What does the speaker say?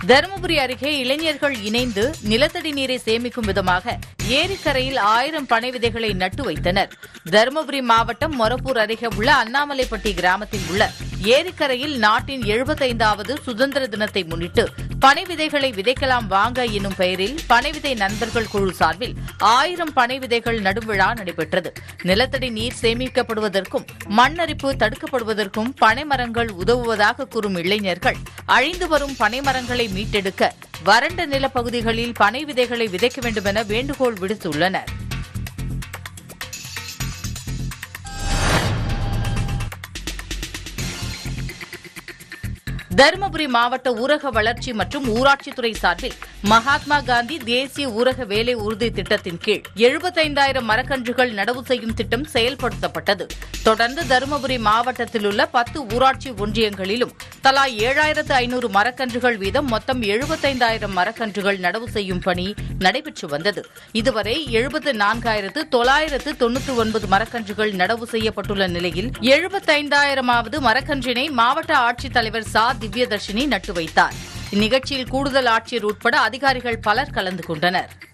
தருமபுரி அருகே இளைஞர்கள் இணைந்து நிலத்தடி நீரை சேமிக்கும் விதமாக ஏரிக்கரையில் ஆயிரம் பனை விதைகளை நட்டு வைத்தனர் தருமபுரி மாவட்டம் மொரப்பூர் அருகே உள்ள அண்ணாமலைப்பட்டி கிராமத்தில் உள்ள ஏரிக்கரையில் நாட்டின் எழுபத்தைந்தாவது சுதந்திர தினத்தை முன்னிட்டு பனை விதைகளை விதைக்கலாம் வாங்க என்னும் பெயரில் பனை விதை நண்பர்கள் குழு சார்பில் ஆயிரம் பனை விதைகள் நடும் விழா நடைபெற்றது நிலத்தடி நீர் சேமிக்கப்படுவதற்கும் மண்ணரிப்பு தடுக்கப்படுவதற்கும் பனை மரங்கள் உதவுவதாக கூறும் இளைஞர்கள் அழிந்து வரும் பனை மரங்களை மீட்டெடுக்க வறண்ட நிலப்பகுதிகளில் பனை விதைகளை விதைக்க வேண்டுமென வேண்டுகோள் விடுத்துள்ளனர் தருமபுரி மாவட்ட ஊரக வளர்ச்சி மற்றும் ஊராட்சித்துறை சார்பில் மகாத்மா காந்தி தேசிய ஊரக வேலை உறுதி திட்டத்தின் கீழ் எழுபத்தைந்தாயிரம் மரக்கன்றுகள் நடவு செய்யும் திட்டம் செயல்படுத்தப்பட்டது தொடர்ந்து தருமபுரி மாவட்டத்தில் உள்ள பத்து ஊராட்சி ஒன்றியங்களிலும் தலா ஏழாயிரத்து ஐநூறு மரக்கன்றுகள் வீதம் மொத்தம் எழுபத்தைந்தாயிரம் மரக்கன்றுகள் நடவு செய்யும் பணி நடைபெற்று வந்தது இதுவரை எழுபத்து நான்காயிரத்து தொள்ளாயிரத்து தொன்னூற்று ஒன்பது மரக்கன்றுகள் நடவு செய்யப்பட்டுள்ள நிலையில் எழுபத்தைந்தாயிரமாவது மரக்கன்றினை மாவட்ட ஆட்சித்தலைவர் சா திவ்யதர்ஷினி நட்டு வைத்தார் இந்நிகழ்ச்சியில் கூடுதல் ஆட்சியர் உட்பட அதிகாரிகள் பலர் கலந்து கொண்டனர்